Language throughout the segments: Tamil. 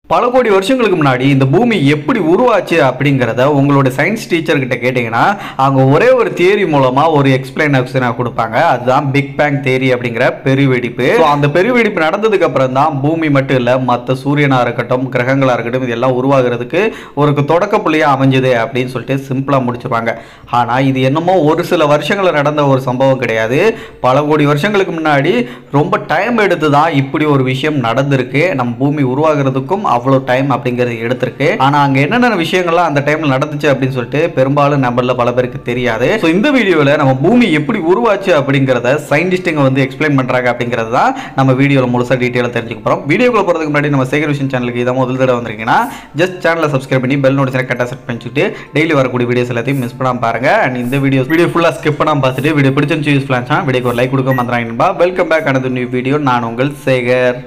பல கோடி வருஷங்களுக்கு முன்னாடி இந்த பூமி எப்படி உருவாச்சு அப்படிங்கிறத உங்களோட சயின்ஸ் டீச்சர் கிட்ட கேட்டிங்கன்னா அவங்க ஒரே ஒரு தியரி மூலமா ஒரு எக்ஸ்பிளனேஷனாக கொடுப்பாங்க அதுதான் பிக் பேங் தியரி அப்படிங்கிற பெருவெடிப்பு So, அந்த பெருவெடிப்பு நடந்ததுக்கு அப்புறம் தான் பூமி மட்டும் இல்லை மற்ற சூரியனா இருக்கட்டும் கிரகங்களா இருக்கட்டும் இதெல்லாம் உருவாகிறதுக்கு ஒரு தொடக்க புள்ளியா அமைஞ்சது அப்படின்னு சொல்லிட்டு சிம்பிளா முடிச்சிருவாங்க ஆனா இது என்னமோ ஒரு சில வருஷங்கள நடந்த ஒரு சம்பவம் கிடையாது பல கோடி வருஷங்களுக்கு முன்னாடி ரொம்ப டைம் எடுத்து தான் இப்படி ஒரு விஷயம் நடந்திருக்கு நம்ம பூமி உருவாகிறதுக்கும் அவ்வளோ டைம் அப்படிங்கிறது எடுத்திருக்கு ஆனா அங்க என்னென்ன விஷயங்கள்லாம் அந்த டைம்ல நடந்துச்சு அப்படின்னு சொல்லிட்டு பெரும்பாலும் நம்மள பல பேருக்கு தெரியாது ஸோ இந்த வீடியோவில் நம்ம பூமி எப்படி உருவாச்சு அப்படிங்கிறத சயின்டிஸ்ட்டுங்க வந்து எக்ஸ்பிளைன் பண்றாங்க அப்படிங்கிறது தான் நம்ம வீடியோவில் முழுசாக டீட்டெயிலாக தெரிஞ்சுக்க போகிறோம் வீடியோக்குள்ள போகிறதுக்கு முன்னாடி நம்ம சேகர் விஷன் சேனலுக்கு இதை முதல் தடவை வந்திருக்கீங்கன்னா ஜஸ்ட் சேனலை சப்ஸ்கிரைப் பண்ணி பெல் நோட்டிஃபிகேஷன் கரெக்டாக செட் பண்ணிச்சுட்டு டெய்லி வரக்கூடிய வீடியோஸ் எல்லாத்தையும் மிஸ் பண்ணாம பாருங்க அண்ட் இந்த வீடியோ வீடியோ ஃபுல்லாக ஸ்கிப் பண்ணாம பார்த்துட்டு வீடியோ பிடிச்சிருந்து யூஸ்ஃபுல்லாக இருந்துச்சா வீடியோக்கு ஒரு லைக் கொடுக்க மறந்துறாங்க welcome back another new video நான் உங்கள் Sekar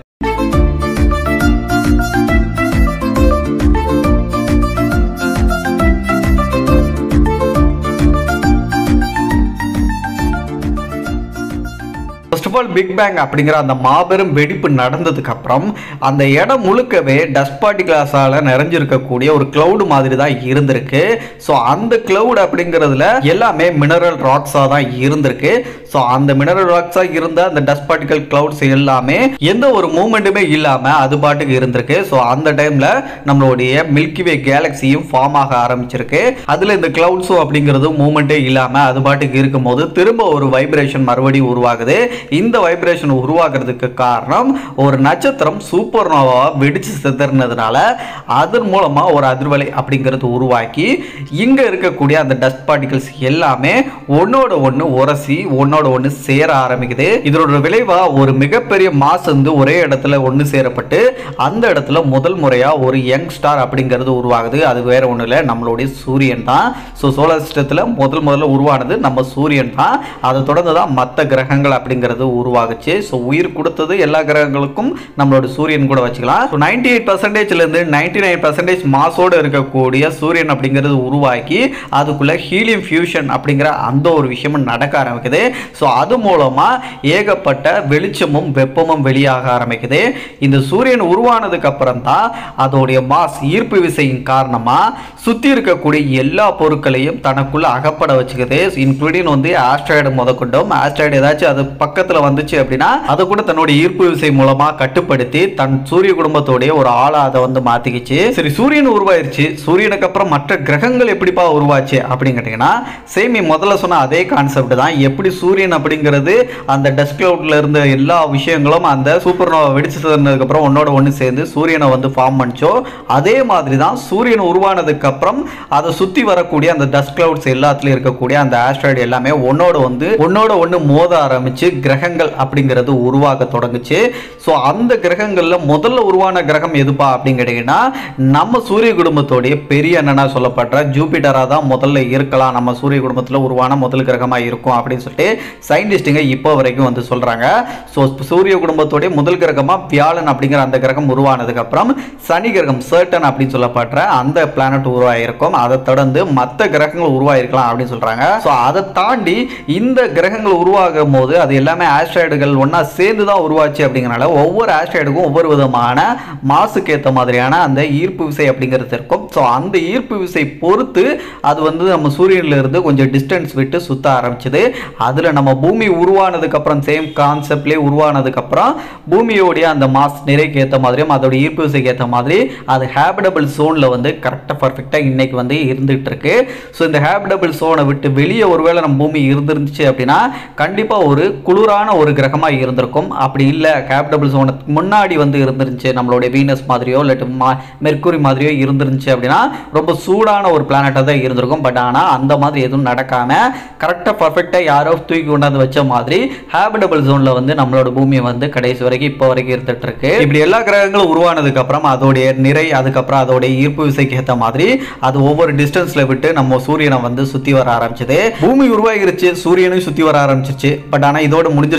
first of all big bang அப்படிங்கிற அந்த மாபெரும் வெடிப்பு நடந்ததுக்கு அப்புறம் அந்த இடம் முழுக்கவே டஸ்ட் பார்ட்டிகளாஸால நிறைஞ்சிருக்கக்கூடிய ஒரு கிளவுட் மாதிரி தான் இருந்திருக்கு ஸோ அந்த கிளவுட் அப்படிங்கிறதுல எல்லாமே மினரல் ராக்ஸாக தான் இருந்திருக்கு ஸோ அந்த மினரல் ராக்ஸாக இருந்த அந்த டஸ்ட் பார்ட்டிகல் கிளவுட்ஸ் எல்லாமே எந்த ஒரு மூமெண்ட்டுமே இல்லாமல் அது பாட்டுக்கு இருந்திருக்கு ஸோ அந்த டைமில் நம்மளுடைய மில்கி வே கேலக்சியும் ஃபார்ம் ஆக ஆரம்பிச்சிருக்கு அதில் இந்த கிளவுட்ஸும் அப்படிங்கிறது மூமெண்ட்டே இல்லாமல் அது பாட்டுக்கு இருக்கும்போது திரும்ப ஒரு வைப்ரேஷன் மறுபடியும் உருவாகுது இந்த வைப்ரேஷன் உருவாக்குறதுக்கு காரணம் ஒரு நட்சத்திரம் சூப்பர் நோவா வெடிச்சு சிதறினதுனால அதன் மூலமா ஒரு அதிர்வலை அப்படிங்கிறது உருவாக்கி இங்க இருக்கக்கூடிய அந்த டஸ்ட் பார்ட்டிகல்ஸ் எல்லாமே ஒன்னோட ஒன்று உரசி ஒன்னோட ஒன்று சேர ஆரம்பிக்குது இதனோட விளைவா ஒரு மிகப்பெரிய மாஸ் வந்து ஒரே இடத்துல ஒன்று சேரப்பட்டு அந்த இடத்துல முதல் முறையா ஒரு யங் ஸ்டார் அப்படிங்கிறது உருவாகுது அது வேற ஒன்றும் இல்லை நம்மளுடைய சூரியன் தான் ஸோ சோலார் சிஸ்டத்தில் முதல் முதல்ல உருவானது நம்ம சூரியன் தான் அதை தொடர்ந்து தான் மற்ற கிரகங்கள் அப்படிங்கிறது உருவாகுச்சு ஸோ உயிர் கொடுத்தது எல்லா கிரகங்களுக்கும் நம்மளோட சூரியன் கூட வச்சுக்கலாம் ஸோ நைன்டி எயிட் பர்சன்டேஜ்லேருந்து நைன்டி நைன் பர்சன்டேஜ் மாசோடு இருக்கக்கூடிய சூரியன் அப்படிங்கிறது உருவாக்கி அதுக்குள்ள ஹீலியம் ஃபியூஷன் அப்படிங்கிற அந்த ஒரு விஷயமும் நடக்க ஆரம்பிக்குது ஸோ அது மூலமாக ஏகப்பட்ட வெளிச்சமும் வெப்பமும் வெளியாக ஆரம்பிக்குது இந்த சூரியன் உருவானதுக்கு அப்புறம் தான் அதோடைய மாஸ் ஈர்ப்பு விசையின் காரணமாக சுற்றி இருக்கக்கூடிய எல்லா பொருட்களையும் தனக்குள்ள அகப்பட வச்சுக்குது இன்க்ளூடிங் வந்து ஆஸ்ட்ராய்டு முதற்கொண்டும் ஆஸ்ட்ராய்டு ஏதாச்சும் அது பக்கத்தில் வந்துச்சு அப்படின்னா அதை கூட தன்னோட ஈர்ப்பு விசை மூலமாக கட்டுப்படுத்தி தன் சூரிய குடும்பத்தோடைய ஒரு ஆளா அதை வந்து மாத்திக்கிச்சு சரி சூரியன் உருவாயிருச்சு சூரியனுக்கு அப்புறம் மற்ற கிரகங்கள் எப்படிப்பா உருவாச்சு அப்படின்னு கேட்டிங்கன்னா சேம் முதல்ல சொன்ன அதே கான்செப்ட் தான் எப்படி சூரியன் அப்படிங்கிறது அந்த டஸ்ட் கிளவுட்ல இருந்த எல்லா விஷயங்களும் அந்த சூப்பர் நோவா வெடிச்சு சிதறினதுக்கு அப்புறம் ஒன்னோட ஒன்று சேர்ந்து சூரியனை வந்து ஃபார்ம் பண்ணிச்சோ அதே மாதிரி தான் சூரியன் உருவானதுக்கு அப்புறம் அதை சுற்றி வரக்கூடிய அந்த டஸ்ட் கிளவுட்ஸ் எல்லாத்துலயும் இருக்கக்கூடிய அந்த ஆஸ்ட்ராய்டு எல்லாமே ஒன்னோட வந்து ஒன்னோட ஒன்று மோத ஆரம்பிச்சு கிரகங்கள் அப்படிங்கிறது உருவாக தொடங்குச்சு ஸோ அந்த கிரகங்கள்ல முதல்ல உருவான கிரகம் எதுப்பா அப்படின்னு கேட்டீங்கன்னா நம்ம சூரிய குடும்பத்தோடைய பெரிய அண்ணனா சொல்லப்படுற ஜூபிட்டரா தான் முதல்ல இருக்கலாம் நம்ம சூரிய குடும்பத்தில் உருவான முதல் கிரகமா இருக்கும் அப்படின்னு சொல்லிட்டு சயின்டிஸ்டுங்க இப்போ வரைக்கும் வந்து சொல்றாங்க ஸோ சூரிய குடும்பத்தோடைய முதல் கிரகமா வியாழன் அப்படிங்கிற அந்த கிரகம் உருவானதுக்கு அப்புறம் சனி கிரகம் சர்டன் அப்படின்னு சொல்லப்படுற அந்த பிளானட் உருவாயிருக்கும் அதை தொடர்ந்து மற்ற கிரகங்கள் உருவாயிருக்கலாம் அப்படின்னு சொல்றாங்க ஸோ அதை தாண்டி இந்த கிரகங்கள் உருவாகும் போது அது எல்லாமே ஆஸ்ட்ராய்டுகள் ஒன்றா சேர்ந்து தான் உருவாச்சு அப்படிங்கிறனால ஒவ்வொரு ஆஸ்ட்ராய்டுக்கும் ஒவ்வொரு விதமான மாசுக்கு ஏற்ற மாதிரியான அந்த ஈர்ப்பு விசை அப்படிங்கிறது இருக்கும் ஸோ அந்த ஈர்ப்பு விசை பொறுத்து அது வந்து நம்ம சூரியன்ல இருந்து கொஞ்சம் டிஸ்டன்ஸ் விட்டு சுத்த ஆரம்பிச்சது அதில் நம்ம பூமி உருவானதுக்கு அப்புறம் சேம் கான்செப்ட்லேயே உருவானதுக்கு அப்புறம் பூமியோடைய அந்த மாஸ் நிறைக்கு ஏற்ற மாதிரியும் அதோட ஈர்ப்பு விசைக்கு ஏற்ற மாதிரி அது ஹேபிடபிள் ஜோனில் வந்து கரெக்டாக பர்ஃபெக்டாக இன்னைக்கு வந்து இருந்துகிட்டு இருக்கு ஸோ இந்த ஹேபிடபிள் ஜோனை விட்டு வெளியே ஒருவேளை நம்ம பூமி இருந்துருந்துச்சு அப்படின்னா கண்டிப்பாக ஒரு குளிரான ஒரு கிரகமாக இருந்திருக்கும் அப்படி இல்லை கேபிடபிள் ஜோனுக்கு முன்னாடி வந்து இருந்துருந்துச்சு நம்மளுடைய வீனஸ் மாதிரியோ இல்லாட்டி மா மெர்க்குரி மாதிரியோ இருந்துருந்துச்சு அப்படின்னா ரொம்ப சூடான ஒரு பிளானட்டாக தான் இருந்திருக்கும் பட் ஆனால் அந்த மாதிரி எதுவும் நடக்காமல் கரெக்டாக பர்ஃபெக்டாக யாரோ தூக்கி கொண்டாந்து வச்ச மாதிரி ஹேபிடபிள் ஜோனில் வந்து நம்மளோட பூமியை வந்து கடைசி வரைக்கும் இப்போ வரைக்கும் இருந்துட்டு இருக்கு இப்படி எல்லா கிரகங்களும் உருவானதுக்கு அப்புறம் அதோடைய நிறை அதுக்கப்புறம் அதோடைய ஈர்ப்பு விசைக்கு ஏற்ற மாதிரி அது ஒவ்வொரு டிஸ்டன்ஸ்ல விட்டு நம்ம சூரியனை வந்து சுத்தி வர ஆரம்பிச்சது பூமி உருவாகிருச்சு சூரியனும் சுத்தி வர ஆரம்பிச்சிருச்சு பட் ஆனால் இதோட முடிஞ்சிருச்சு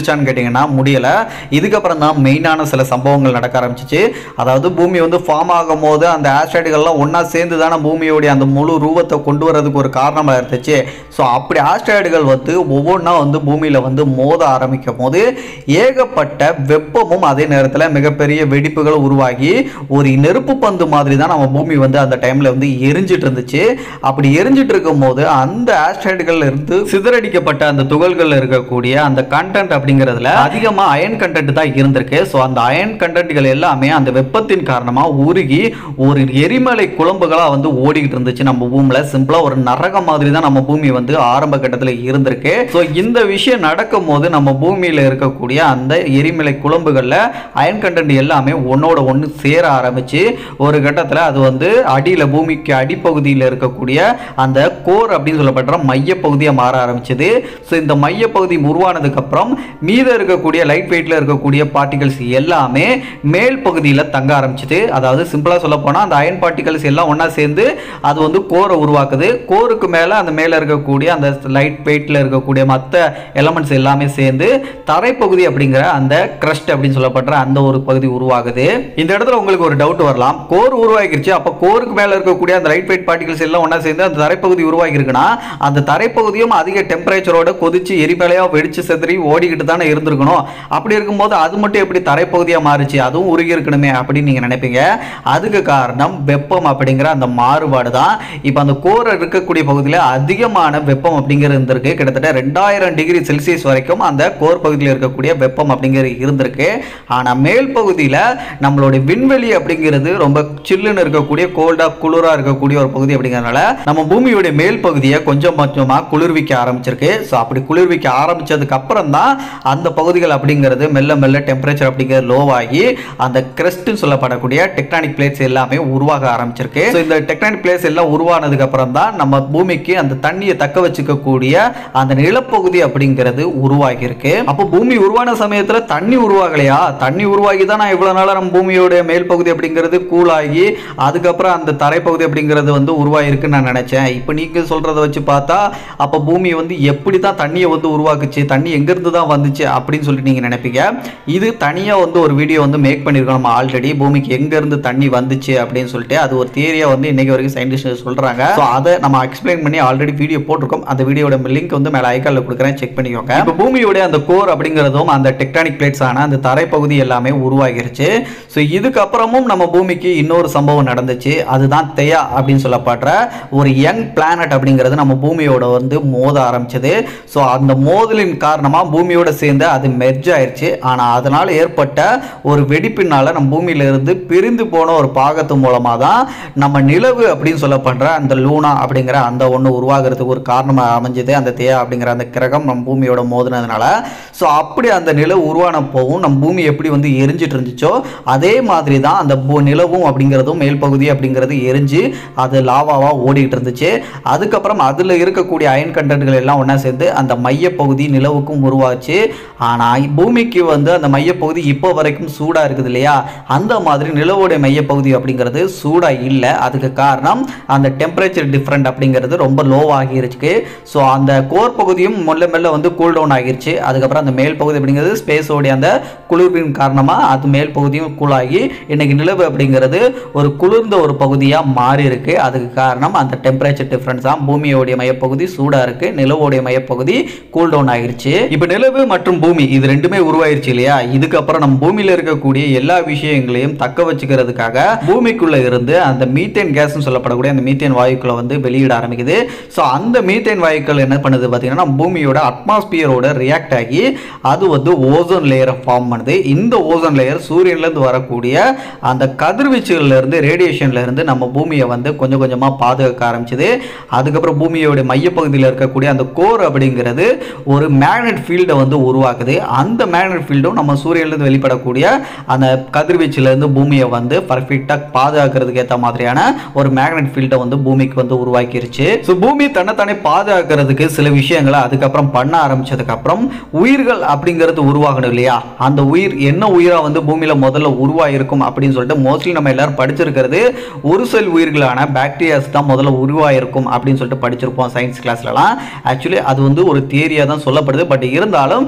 முடிஞ்சிருச்சான்னு கேட்டிங்கன்னா முடியலை இதுக்கப்புறம் தான் மெயினான சில சம்பவங்கள் நடக்க ஆரம்பிச்சிச்சு அதாவது பூமி வந்து ஃபார்ம் ஆகும் போது அந்த ஆஸ்ட்ராய்டுகள்லாம் ஒன்றா சேர்ந்து தானே பூமியோடைய அந்த முழு ரூபத்தை கொண்டு வரதுக்கு ஒரு காரணமாக இருந்துச்சு ஸோ அப்படி ஆஸ்ட்ராய்டுகள் வந்து ஒவ்வொன்றா வந்து பூமியில் வந்து மோத ஆரம்பிக்கும் போது ஏகப்பட்ட வெப்பமும் அதே நேரத்தில் மிகப்பெரிய வெடிப்புகள் உருவாகி ஒரு நெருப்பு பந்து மாதிரி தான் நம்ம பூமி வந்து அந்த டைமில் வந்து எரிஞ்சிட்டு இருந்துச்சு அப்படி எரிஞ்சிட்டு இருக்கும் போது அந்த ஆஸ்ட்ராய்டுகள்ல இருந்து சிதறடிக்கப்பட்ட அந்த துகள்கள் இருக்கக்கூடிய அந்த கண்டென்ட் அப்படிங்கிறதுல அதிகமாக அயன் கண்டென்ட் தான் இருந்திருக்கு ஸோ அந்த அயன் கண்டென்ட்கள் எல்லாமே அந்த வெப்பத்தின் காரணமாக உருகி ஒரு எரிமலை குழம்புகளாக வந்து ஓடிக்கிட்டு இருந்துச்சு நம்ம பூமியில் சிம்பிளாக ஒரு நரகம் மாதிரி தான் நம்ம பூமி வந்து ஆரம்ப கட்டத்தில் இருந்திருக்கு ஸோ இந்த விஷயம் நடக்கும் போது நம்ம பூமியில் இருக்கக்கூடிய அந்த எரிமலை குழம்புகளில் அயன் கண்டென்ட் எல்லாமே ஒன்னோட ஒன்று சேர ஆரம்பிச்சு ஒரு கட்டத்தில் அது வந்து அடியில் பூமிக்கு அடிப்பகுதியில் இருக்கக்கூடிய அந்த கோர் அப்படின்னு சொல்லப்படுற மையப்பகுதியாக மாற ஆரம்பிச்சது ஸோ இந்த மையப்பகுதி உருவானதுக்கப்புறம் மீதம் இருக்கக்கூடிய லைட் வெயிட்டில் இருக்கக்கூடிய பார்ட்டிகல்ஸ் எல்லாமே மேல் பகுதியில் தங்க ஆரம்பிச்சது அதாவது சிம்பிளாக சொல்ல போனால் அந்த அயன் பார்ட்டிகல்ஸ் எல்லாம் ஒன்றா சேர்ந்து அது வந்து கோரை உருவாக்குது கோருக்கு மேலே அந்த மேலே இருக்கக்கூடிய அந்த லைட் வெயிட்டில் இருக்கக்கூடிய மற்ற எலமெண்ட்ஸ் எல்லாமே சேர்ந்து தரைப்பகுதி அப்படிங்கிற அந்த கிரஸ்ட் அப்படின்னு சொல்லப்படுற அந்த ஒரு பகுதி உருவாகுது இந்த இடத்துல உங்களுக்கு ஒரு டவுட் வரலாம் கோர் உருவாகிருச்சு அப்போ கோருக்கு மேலே இருக்கக்கூடிய அந்த லைட் வெயிட் பார்ட்டிகல்ஸ் எல்லாம் ஒன்றா சேர்ந்து அந்த தரைப்பகுதி உருவாகி இருக்குன்னா அந்த தரைப்பகுதியும் அதிக டெம்பரேச்சரோட கொதிச்சு எரிமலையாக வெடிச்சு செதறி ஓடிக்கிட்டு தானே இருந்திருக்கணும் அப்படி இருக்கும்போது அது மட்டும் எப்படி தரைப்பகுதியாக மாறுச்சு அதுவும் உருகி இருக்கணுமே அப்படின்னு நீங்கள் நினைப்பீங்க அதுக்கு காரணம் வெப்பம் அப்படிங்கிற அந்த மாறுபாடு தான் இப்போ அந்த கோர் இருக்கக்கூடிய பகுதியில் அதிகமான வெப்பம் அப்படிங்கிறது இருந்திருக்கு கிட்டத்தட்ட ரெண்டாயிரம் டிகிரி செல்சியஸ் வரைக்கும் அந்த கோர் பகுதியில் இருக்கக்கூடிய வெப்பம் அப்படிங்கிறது இருந்திருக்கு ஆனால் மேல் பகுதியில் நம்மளுடைய விண்வெளி அப்படிங்கிறது ரொம்ப சில்லுன்னு இருக்கக்கூடிய கோல்டாக குளிராக இருக்கக்கூடிய ஒரு பகுதி அப்படிங்கிறதுனால நம்ம பூமியுடைய மேல் பகுதியை கொஞ்சம் கொஞ்சமாக குளிர்விக்க ஆரம்பிச்சிருக்கு ஸோ அப்படி குளிர்விக்க ஆரம்பிச்சதுக்கு அப்புறம் தான் அந்த பகுதிகள் அப்படிங்கிறது மெல்ல மெல்ல டெம்பரேச்சர் அப்படிங்கிறது லோவாகி அந்த கிரஸ்ட்னு சொல்லப்படக்கூடிய டெக்டானிக் பிளேட்ஸ் எல்லாமே உருவாக ஆரம்பிச்சிருக்கு ஸோ இந்த டெக்டானிக் பிளேட்ஸ் எல்லாம் உருவானதுக்கு அப்புறம் தான் நம்ம பூமிக்கு அந்த தண்ணியை தக்க வச்சுக்கக்கூடிய அந்த நிலப்பகுதி அப்படிங்கிறது உருவாகி இருக்கு அப்போ பூமி உருவான சமயத்தில் தண்ணி உருவாகலையா தண்ணி உருவாகி தான் நான் இவ்வளோ நாளாக நம்ம பூமியோட மேல் பகுதி அப்படிங்கிறது கூலாகி அதுக்கப்புறம் அந்த தரைப்பகுதி அப்படிங்கிறது வந்து உருவாகிருக்குன்னு நான் நினைச்சேன் இப்போ நீங்கள் சொல்கிறத வச்சு பார்த்தா அப்போ பூமி வந்து எப்படி தான் தண்ணியை வந்து உருவாக்குச்சு தண்ணி எங்கேருந்து தான் வந்துச்சு அப்படின்னு சொல்லிட்டு நீங்கள் நினைப்பீங்க இது தனியாக வந்து ஒரு வீடியோ வந்து மேக் பண்ணியிருக்கோம் நம்ம ஆல்ரெடி பூமிக்கு எங்கேருந்து தண்ணி வந்துச்சு அப்படின்னு சொல்லிட்டு அது ஒரு தியரியாக வந்து இன்னைக்கு வரைக்கும் சயின்டிஸ்ட் சொல்கிறாங்க ஸோ அதை நம்ம எக்ஸ்பிளைன் பண்ணி ஆல்ரெடி வீடியோ போட்டிருக்கோம் அந்த வீடியோட லிங்க் வந்து மேலே ஐக்காலில் கொடுக்குறேன் செக் பண்ணிக்கோங்க இப்போ பூமியோட அந்த கோர் அப்படிங்கிறதும் அந்த டெக்டானிக் பிளேட்ஸ் ஆன அந்த தரைப்பகுதி எல்லாமே உருவாகிருச்சு ஸோ இதுக்கப்புறமும் நம்ம பூமிக்கு இன்னொரு சம்பவம் நடந்துச்சு அதுதான் தெயா அப்படின்னு சொல்லப்படுற ஒரு யங் பிளானட் அப்படிங்கிறது நம்ம பூமியோட வந்து மோத ஆரம்பிச்சது ஸோ அந்த மோதலின் காரணமாக பூமியோட சேர்ந்து அது மெர்ஜ் ஆயிருச்சு ஆனால் அதனால் ஏற்பட்ட ஒரு வெடிப்பினால நம்ம பூமியில இருந்து பிரிந்து போன ஒரு பாகத்து மூலமாக தான் நம்ம நிலவு அப்படின்னு சொல்லப்படுற அந்த லூனா அப்படிங்கிற அந்த ஒன்று உருவாகிறதுக்கு ஒரு காரணமாக அமைஞ்சது அந்த தேயா அப்படிங்கிற அந்த கிரகம் நம்ம பூமியோட மோதினதுனால ஸோ அப்படி அந்த நிலவு உருவானப்போவும் நம்ம பூமி எப்படி வந்து எரிஞ்சிட்டு இருந்துச்சோ அதே மாதிரி தான் அந்த பூ- நிலவும் அப்படிங்கிறதும் மேல் பகுதி அப்படிங்கிறது எரிஞ்சு அது லாவாவாக ஓடிட்டு இருந்துச்சு அதுக்கப்புறம் அதில் இருக்கக்கூடிய அயன் கண்டென்ட்கள் எல்லாம் ஒன்றா சேர்ந்து அந்த மையப்பகுதி நிலவுக்கும் உருவாச்சு ஆனால் பூமிக்கு வந்து அந்த மையப்பகுதி இப்போ வரைக்கும் சூடாக இருக்குது இல்லையா அந்த மாதிரி நிலவோடைய மையப்பகுதி அப்படிங்கிறது சூடாக இல்லை அதுக்கு காரணம் அந்த டெம்பரேச்சர் டிஃப்ரெண்ட் அப்படிங்கிறது ரொம்ப லோவாகி இருக்கு ஸோ அந்த கோர் பகுதியும் மெல்ல மெல்ல வந்து கூல் டவுன் ஆகிருச்சு அதுக்கப்புறம் அந்த மேல் பகுதி அப்படிங்கிறது ஸ்பேஸோடைய அந்த குளிர்வின் காரணமாக அது மேல் பகுதியும் கூலாகி இன்னைக்கு நிலவு அப்படிங்கிறது ஒரு குளிர்ந்த ஒரு பகுதியாக மாறி இருக்கு அதுக்கு காரணம் அந்த டெம்பரேச்சர் டிஃப்ரென்ஸ் தான் பூமியோடைய மையப்பகுதி சூடாக இருக்கு நிலவோடைய மையப்பகுதி கூல் டவுன் ஆகிருச்சு இப்போ நிலவு மற்றும் பூமி இது ரெண்டுமே உருவாயிருச்சு இல்லையா இதுக்கப்புறம் நம்ம பூமியில இருக்கக்கூடிய எல்லா விஷயங்களையும் தக்க வச்சுக்கிறதுக்காக பூமிக்குள்ள இருந்து அந்த மீத்தேன் கேஸ்னு சொல்லப்படக்கூடிய அந்த மீத்தேன் வாயுக்களை வந்து வெளியிட ஆரம்பிக்குது ஸோ அந்த மீத்தேன் வாயுக்கள் என்ன பண்ணுது பார்த்தீங்கன்னா பூமியோட அட்மாஸ்பியரோட ரியாக்ட் ஆகி அது வந்து ஓசோன் லேயரை ஃபார்ம் பண்ணுது இந்த ஓசோன் லேயர் சூரியன்லேருந்து வரக்கூடிய அந்த கதிர்வீச்சுகள்ல இருந்து ரேடியேஷன்ல இருந்து நம்ம பூமியை வந்து கொஞ்சம் கொஞ்சமாக பாதுகாக்க ஆரம்பிச்சது அதுக்கப்புறம் பூமியோட மையப்பகுதியில் இருக்கக்கூடிய அந்த கோர் அப்படிங்கிறது ஒரு மேக்னெட் ஃபீல்டை வந்து உருவாக்குது அந்த மேக்னெட் ஃபீல்டும் நம்ம சூரியன்லேருந்து வெளிப்படக்கூடிய அந்த கதிர்வீச்சுலேருந்து பூமியை வந்து பர்ஃபெக்டாக பாதுகாக்கிறதுக்கு ஏற்ற மாதிரியான ஒரு மேக்னெட் ஃபீல்டை வந்து பூமிக்கு வந்து உருவாக்கிருச்சு ஸோ பூமி தன்னைத்தானே பாதுகாக்கிறதுக்கு சில விஷயங்களை அதுக்கப்புறம் பண்ண ஆரம்பிச்சதுக்கப்புறம் உயிர்கள் அப்படிங்கிறது உருவாகணும் இல்லையா அந்த உயிர் என்ன உயிராக வந்து பூமியில் முதல்ல உருவாயிருக்கும் அப்படின்னு சொல்லிட்டு மோஸ்ட்லி நம்ம எல்லாரும் படிச்சிருக்கிறது ஒரு செல் உயிர்களான பாக்டீரியாஸ் தான் முதல்ல உருவாயிருக்கும் அப்படின்னு சொல்லிட்டு படிச்சிருப்போம் சயின்ஸ் கிளாஸ்லலாம் ஆக்சுவலி அது வந்து ஒரு தியரியாக தான் சொல்லப்படுது பட் இருந்தாலும்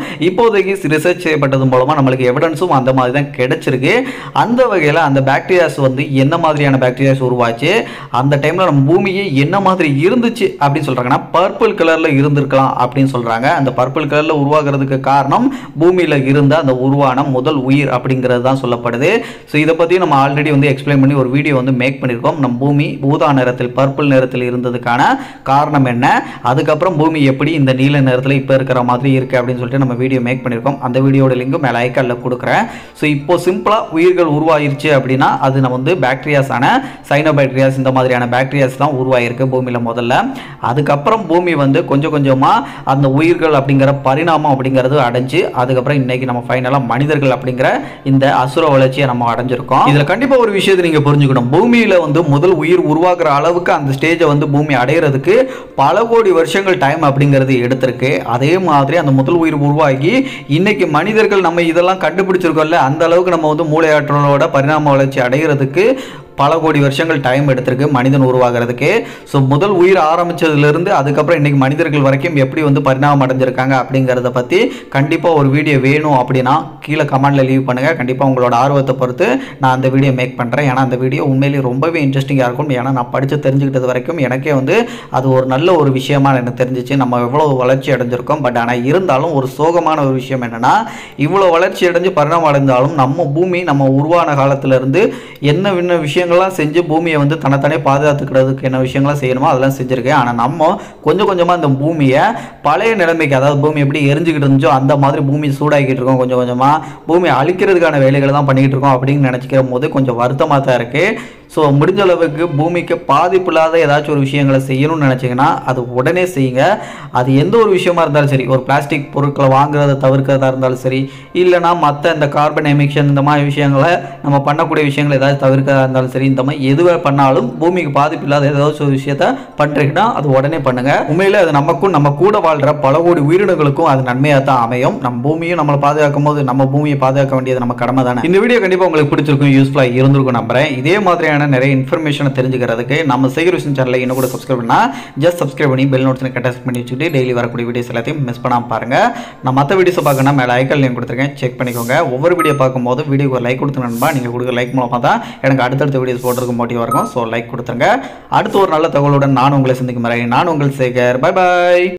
இப்போதைக்கு ரிசர்ச் செய்யப்பட்டது மூலமாக நம்மளுக்கு எவிடன்ஸும் அந்த மாதிரி தான் கிடைச்சிருக்கு அந்த வகையில் அந்த பாக்டீரியாஸ் வந்து என்ன மாதிரியான பாக்டீரியாஸ் உருவாச்சு அந்த டைமில் நம்ம பூமியே என்ன மாதிரி இருந்துச்சு அப்படின்னு சொல்கிறாங்கன்னா பர்பிள் கலரில் இருந்திருக்கலாம் அப்படின்னு சொல்கிறாங்க அந்த பர்பிள் கலரில் உருவாகிறதுக்கு காரணம் பூமியில் இருந்த அந்த உருவான முதல் உயிர் அப்படிங்கிறது தான் சொல்லப்படுது ஸோ இதை பற்றி நம்ம ஆல்ரெடி வந்து எக்ஸ்பிளைன் பண்ணி ஒரு வீடியோ வந்து மேக் பண்ணியிருக்கோம் நம்ம பூமி ஊதா நிறத்தில் பர்பிள் நிறத்தில் இருந்ததுக்கான காரணம் என்ன அதுக்கப்புறம் பூமி எப்படி இந்த நீல நிறத்தில் இப்போ இருக்கிற மாதிரி இருக்குது அப்படின்னு சொல்லிட்டு நம்ம வீடியோ மேக் பண்ணியிருக்கோம் அந்த வீடியோட லிங்கும் மேலே ஐக்காலில் கொடுக்குறேன் ஸோ இப்போ சிம்பிளாக உயிர்கள் உருவாயிருச்சு அப்படின்னா அது நம்ம வந்து பாக்டீரியாஸான சைனோபாக்டீரியாஸ் இந்த மாதிரியான பாக்டீரியாஸ் தான் உருவாயிருக்கு பூமியில் முதல்ல அதுக்கப்புறம் பூமி வந்து கொஞ்சம் கொஞ்சமாக அந்த உயிர்கள் அப்படிங்கிற பரிணாமம் அப்படிங்கிறது அடைஞ்சு அதுக்கப்புறம் இன்னைக்கு நம்ம ஃபைனலாக மனிதர்கள் அப்படிங்கிற இந்த அசுர வளர்ச்சியை நம்ம அடைஞ்சிருக்கோம் இதில் கண்டிப்பாக ஒரு விஷயத்தை நீங்கள் புரிஞ்சுக்கணும் பூமியில் வந்து முதல் உயிர் உருவாக்குற அளவுக்கு அந்த ஸ்டேஜை வந்து பூமி அடையிறதுக்கு பல கோடி வருஷங்கள் டைம் அப்படிங்கிறது எடுத்திருக்கு அதே மாதிரி அந்த முதல் உயிர் உருவாகி இன்னைக்கு மனிதர்கள் நம்ம இதெல்லாம் கண்டுபிடிச்சிருக்கோம்ல அந்த அளவுக்கு நம்ம வந்து மூளையாற்றலோட பரிணாம வளர்ச்சி அடைகிறதுக்கு பல கோடி வருஷங்கள் டைம் எடுத்திருக்கு மனிதன் உருவாகிறதுக்கு ஸோ முதல் உயிர் ஆரம்பிச்சதுலேருந்து அதுக்கப்புறம் இன்னைக்கு மனிதர்கள் வரைக்கும் எப்படி வந்து பரிணாமம் அடைஞ்சிருக்காங்க அப்படிங்கிறத பற்றி கண்டிப்பாக ஒரு வீடியோ வேணும் அப்படின்னா கீழே கமெண்டில் லீவ் பண்ணுங்கள் கண்டிப்பாக உங்களோட ஆர்வத்தை பொறுத்து நான் அந்த வீடியோ மேக் பண்ணுறேன் ஏன்னா அந்த வீடியோ உண்மையிலேயே ரொம்பவே இன்ட்ரெஸ்டிங்காக இருக்கும் ஏன்னா நான் படித்து தெரிஞ்சுக்கிட்டது வரைக்கும் எனக்கே வந்து அது ஒரு நல்ல ஒரு விஷயமா எனக்கு தெரிஞ்சிச்சு நம்ம எவ்வளோ வளர்ச்சி அடைஞ்சிருக்கோம் பட் ஆனால் இருந்தாலும் ஒரு சோகமான ஒரு விஷயம் என்னென்னா இவ்வளோ வளர்ச்சி அடைஞ்சு பரிணாமம் அடைந்தாலும் நம்ம பூமி நம்ம உருவான காலத்திலேருந்து என்ன என்ன விஷயங்கள்லாம் செஞ்சு பூமியை வந்து தன்னைத்தானே பாதுகாத்துக்கிறதுக்கு என்ன விஷயங்கள்லாம் செய்யணுமோ அதெல்லாம் செஞ்சுருக்கேன் ஆனால் நம்ம கொஞ்சம் கொஞ்சமாக இந்த பூமியை பழைய நிலைமைக்கு அதாவது பூமி எப்படி எரிஞ்சுக்கிட்டு இருந்துச்சோ அந்த மாதிரி பூமி சூடாக்கிட்டு இருக்கோம் கொஞ்சம் கொஞ்சமாக பூமியை அழிக்கிறதுக்கான வேலைகளை தான் பண்ணிக்கிட்டு இருக்கோம் அப்படின்னு நினச்சிக்கிற போது கொஞ்சம் வருத்தமாக தான் இருக்குது ஸோ முடிஞ்ச அளவுக்கு பூமிக்கு பாதிப்பு இல்லாத ஏதாச்சும் ஒரு விஷயங்களை செய்யணும்னு நினச்சிங்கன்னா அது உடனே செய்யுங்க அது எந்த ஒரு விஷயமா இருந்தாலும் சரி ஒரு பிளாஸ்டிக் பொருட்களை வாங்குறத தவிர்க்கிறதா இருந்தாலும் சரி இல்லைனா மற்ற இந்த கார்பன் எமிஷன் இந்த மாதிரி விஷயங்களை நம்ம பண்ணக்கூடிய விஷயங்களை ஏதாச்சும் தவிர்க்கிறதா இருந்தாலும் சரி இந்த மாதிரி எதுவே பண்ணாலும் பூமிக்கு பாதிப்பு இல்லாத ஏதாச்சும் ஒரு விஷயத்த பண்ணுறீங்கன்னா அது உடனே பண்ணுங்க உண்மையிலே அது நமக்கும் நம்ம கூட வாழ்கிற பல கோடி உயிரினங்களுக்கும் அது நன்மையாக தான் அமையும் நம்ம பூமியும் நம்மளை பாதுகாக்கும் போது நம்ம பூமியை பாதுகாக்க வேண்டியது நம்ம கடமை தானே இந்த வீடியோ கண்டிப்பாக உங்களுக்கு பிடிச்சிருக்கும் யூஸ்ஃபுல்லாக இருந்திருக்கும் நம்புறேன் இதே மாதிரியான நிறைய இன்ஃபர்மேஷனை தெரிஞ்சுக்கிறதுக்கு நம்ம சேகர் விஷயம் சேனலை இன்னும் கூட சப்ஸ்கிரைப் பண்ணா ஜஸ்ட் சப்ஸ்கிரைப் பண்ணி பெல் நோட்ஸ் கட்டாஸ் பண்ணி வச்சுட்டு டெய்லி வரக்கூடிய வீடியோஸ் எல்லாத்தையும் மிஸ் பண்ணாமல் பாருங்க நான் மற்ற வீடியோஸை பார்க்கணும் மேலே ஐக்கல் லிங்க் கொடுத்துருக்கேன் செக் பண்ணிக்கோங்க ஒவ்வொரு வீடியோ பார்க்கும்போது வீடியோக்கு ஒரு லைக் கொடுத்து நண்பா நீங்கள் கொடுக்குற லைக் மூலமாக தான் எனக்கு அடுத்தடுத்த வீடியோஸ் போடுறதுக்கு மோட்டிவாக இருக்கும் ஸோ லைக் கொடுத்துருங்க அடுத்து ஒரு நல்ல தகவலுடன் நான் உங்களை சந்திக்கும் வரை நான் உங்கள் சேகர் பை பாய்